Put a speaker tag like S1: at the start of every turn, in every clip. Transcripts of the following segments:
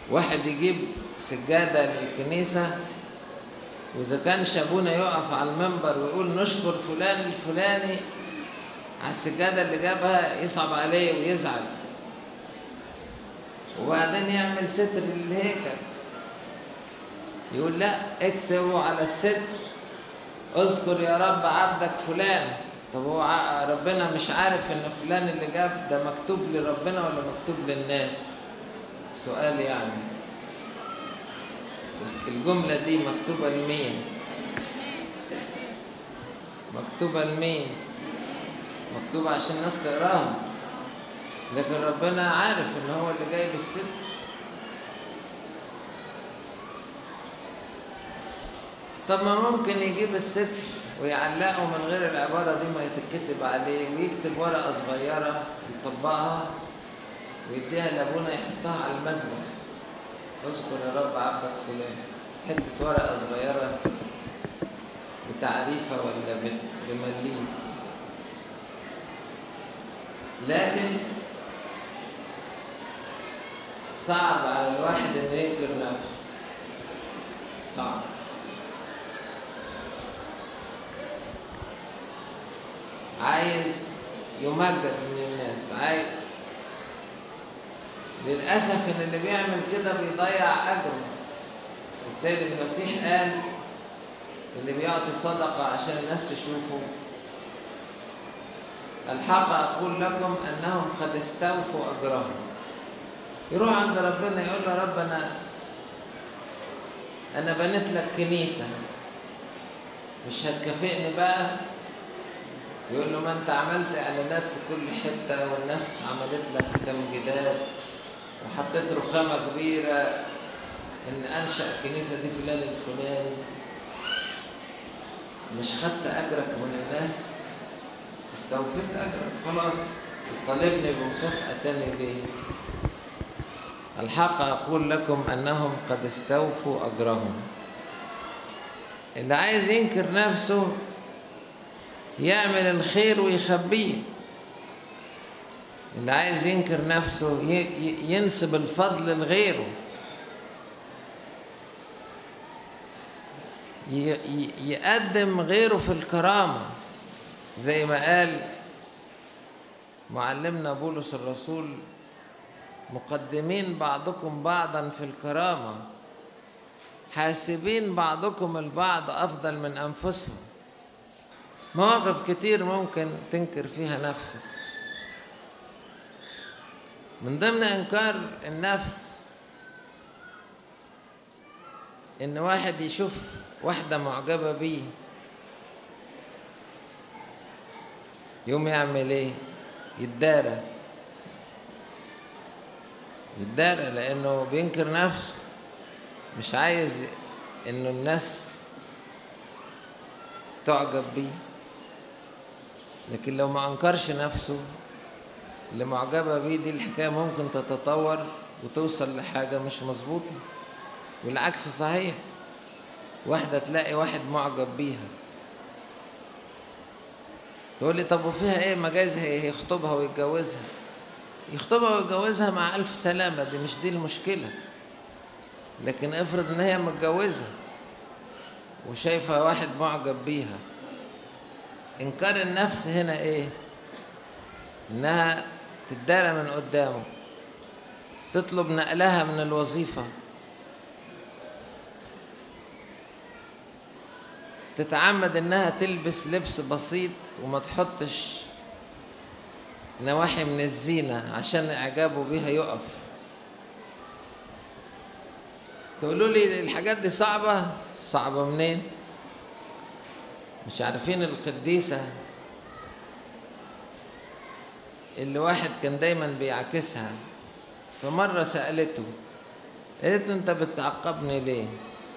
S1: واحد يجيب سجادة للكنيسة وإذا كان شابونا يقف على المنبر ويقول نشكر فلان الفلاني على السجادة اللي جابها يصعب عليه ويزعل وبعدين يعمل ستر للهيكل يقول لا اكتبوا على الستر اذكر يا رب عبدك فلان طب هو ربنا مش عارف ان فلان اللي جاب ده مكتوب لربنا ولا مكتوب للناس سؤال يعني الجملة دي مكتوبة لمين مكتوبة لمين مكتوبة عشان الناس تقراها لكن ربنا عارف ان هو اللي جايب الستر طب ما ممكن يجيب الستر ويعلقه من غير العبارة دي ما يتكتب عليه ويكتب ورقة صغيرة يطبقها ويديها لأبونا يحطها على المسبح اذكر يا رب عبدك فلان حتة ورقة صغيرة بتعريفة ولا بمليم لكن صعب على الواحد انه ينكر نفسه صعب عايز يمجد من الناس عايز للأسف إن اللي بيعمل كده بيضيع أجره السيد المسيح قال اللي بيعطي صدقة عشان الناس تشوفه الحق أقول لكم أنهم قد استوفوا أجرهم يروح عند ربنا يقول له رب أنا أنا بنيت لك كنيسة مش هتكافئني بقى يقول له ما أنت عملت إعلانات في كل حتة والناس عملت لك تمجيدات وحطيت رخامة كبيرة إن أنشأ الكنيسة دي فلان الفلاني مش خدت أجرك من الناس استوفيت أجرك خلاص طالبني بمكافأة تاني ليه الحق أقول لكم أنهم قد استوفوا أجرهم اللي عايز ينكر نفسه يعمل الخير ويخبيه اللي عايز ينكر نفسه ينسب الفضل لغيره يقدم غيره في الكرامة زي ما قال معلمنا بولس الرسول مقدمين بعضكم بعضا في الكرامة حاسبين بعضكم البعض أفضل من أنفسهم مواقف كتير ممكن تنكر فيها نفسك من ضمن إنكار النفس إن واحد يشوف واحدة معجبة بيه يوم يعمل إيه؟ يتدارى يتدارى لأنه بينكر نفسه مش عايز إنه الناس تعجب بيه لكن لو ما أنكرش نفسه اللي معجبة بيه دي الحكاية ممكن تتطور وتوصل لحاجة مش مظبوطة والعكس صحيح واحدة تلاقي واحد معجب بيها تقول لي طب وفيها ايه ما جايز يخطبها ويتجوزها يخطبها ويتجوزها مع ألف سلامة دي مش دي المشكلة لكن افرض ان هي متجوزة وشايفة واحد معجب بيها انكار النفس هنا ايه انها تدارى من قدامه تطلب نقلها من الوظيفة تتعمد انها تلبس لبس بسيط وما تحطش نواحي من الزينة عشان اعجابه بيها يقف تقولوا لي الحاجات دي صعبة صعبة منين مش عارفين القديسة اللي واحد كان دايما بيعكسها فمرة سألته قالت له انت بتعقبني ليه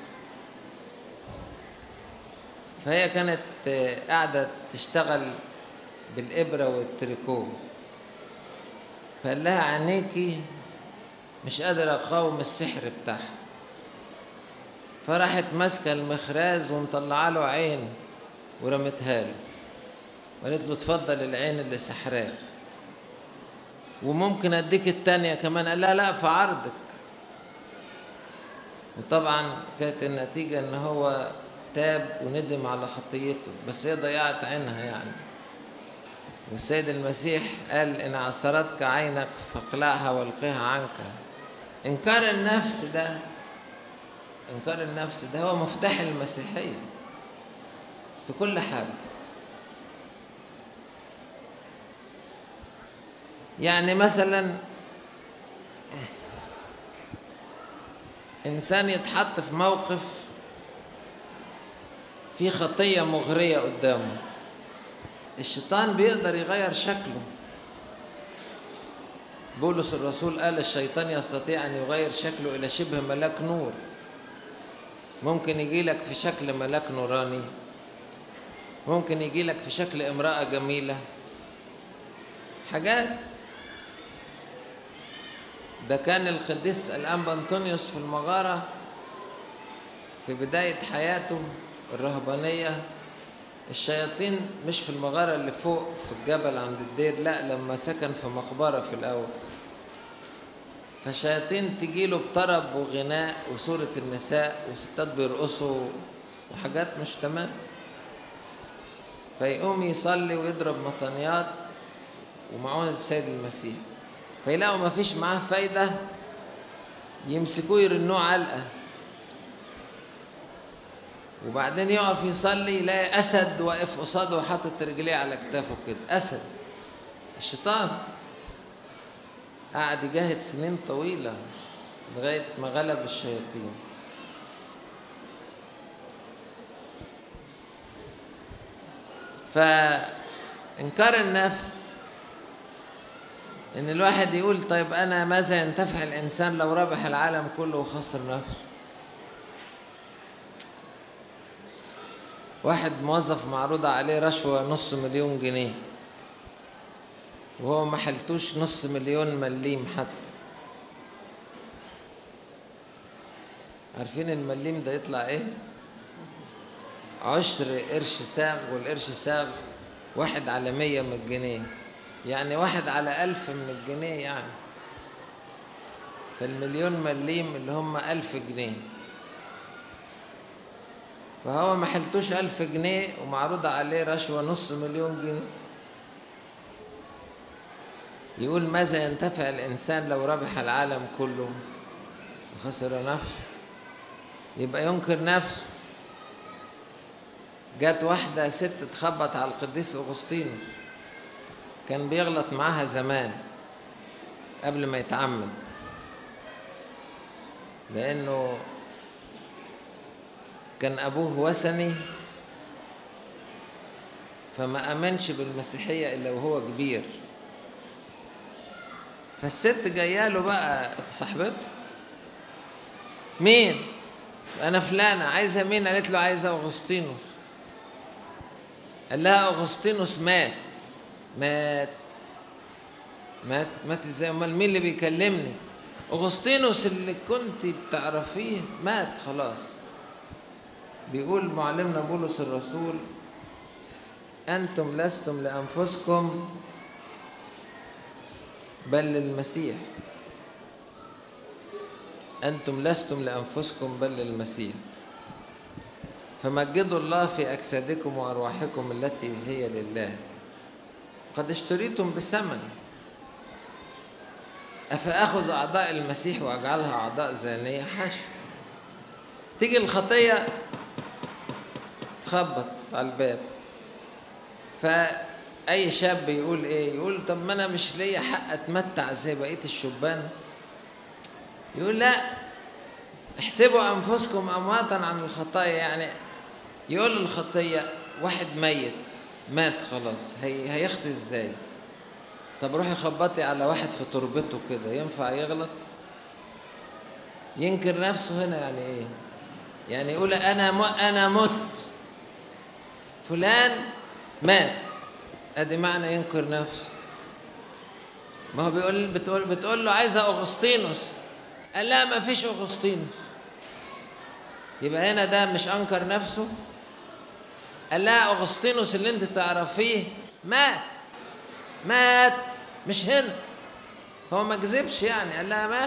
S1: فهي كانت قاعدة تشتغل بالإبرة والتريكو فقال لها عينيكي مش قادرة أقاوم السحر بتاعها فراحت ماسكة المخراز ومطلعة له عين ورمتها له وقالت له اتفضل العين اللي سحراك وممكن اديك التانية كمان قال لها لا في عرضك وطبعا كانت النتيجة ان هو تاب وندم على خطيته بس هي ضيعت عينها يعني والسيد المسيح قال إن عثرتك عينك فاقلعها والقها عنك إنكار النفس ده إنكار النفس ده هو مفتاح المسيحية في كل حاجة يعني مثلا إنسان يتحط في موقف في خطية مغرية قدامه الشيطان بيقدر يغير شكله بولس الرسول قال الشيطان يستطيع أن يغير شكله إلى شبه ملاك نور ممكن يجي لك في شكل ملاك نوراني ممكن يجي لك في شكل امرأة جميلة حاجات ده كان القديس الأنبا أنطونيوس في المغارة في بداية حياته الرهبانية الشياطين مش في المغارة اللي فوق في الجبل عند الدير لا لما سكن في مقبرة في الأول فالشياطين تجيله بطرب وغناء وصورة النساء وستات بيرقصوا وحاجات مش تمام فيقوم يصلي ويضرب مطنيات ومعونة السيد المسيح فيلاقوا ما فيش معاه فايدة يمسكوه يرنوه علقة وبعدين يقف يصلي يلاقي أسد واقف قصاده وحاطط رجليه على كتافه كده أسد الشيطان قعد يجاهد سنين طويلة لغاية ما غلب الشياطين فإنكار النفس إن الواحد يقول طيب أنا ماذا ينتفع الإنسان لو ربح العالم كله وخسر نفسه واحد موظف معروض عليه رشوة نص مليون جنيه وهو ما حلتوش نص مليون مليم حتى عارفين المليم ده يطلع ايه عشر قرش ساغ والقرش ساغ واحد على مية من الجنيه يعني واحد على ألف من الجنيه يعني فالمليون مليم اللي هم ألف جنيه فهو ما حلتوش ألف جنيه ومعروض عليه رشوة نص مليون جنيه يقول ماذا ينتفع الإنسان لو ربح العالم كله وخسر نفسه يبقى ينكر نفسه جت واحدة ست تخبط على القديس أغسطينوس كان بيغلط معاها زمان قبل ما يتعمد لأنه كان أبوه وثني فما آمنش بالمسيحية إلا وهو كبير فالست جايه له بقى صاحبته مين انا فلانه عايزه مين قالت له عايزه اغسطينوس قال لها اغسطينوس مات مات مات مات ازاي امال مين اللي بيكلمني اغسطينوس اللي كنت بتعرفيه مات خلاص بيقول معلمنا بولس الرسول انتم لستم لانفسكم بل للمسيح أنتم لستم لأنفسكم بل للمسيح فمجدوا الله في أجسادكم وأرواحكم التي هي لله قد اشتريتم بثمن أفأخذ أعضاء المسيح وأجعلها أعضاء زانية حاشا تيجي الخطية تخبط على الباب فأي شاب يقول إيه يقول طب ما أنا مش ليا حق أتمتع زي بقية الشبان يقول لا احسبوا أنفسكم أمواتا عن الخطايا يعني يقول الخطية واحد ميت مات خلاص هي هيخطي ازاي طب روحي خبطي على واحد في تربته كده ينفع يغلط ينكر نفسه هنا يعني ايه يعني يقول انا م... انا مت فلان مات ادي معنى ينكر نفسه ما هو بيقول بتقول بتقول له عايزه اغسطينوس قال لا ما فيش اغسطينوس يبقى هنا ده مش انكر نفسه قال لا اغسطينوس اللي انت تعرفيه مات مات مش هنا هو ما كذبش يعني قال لها مات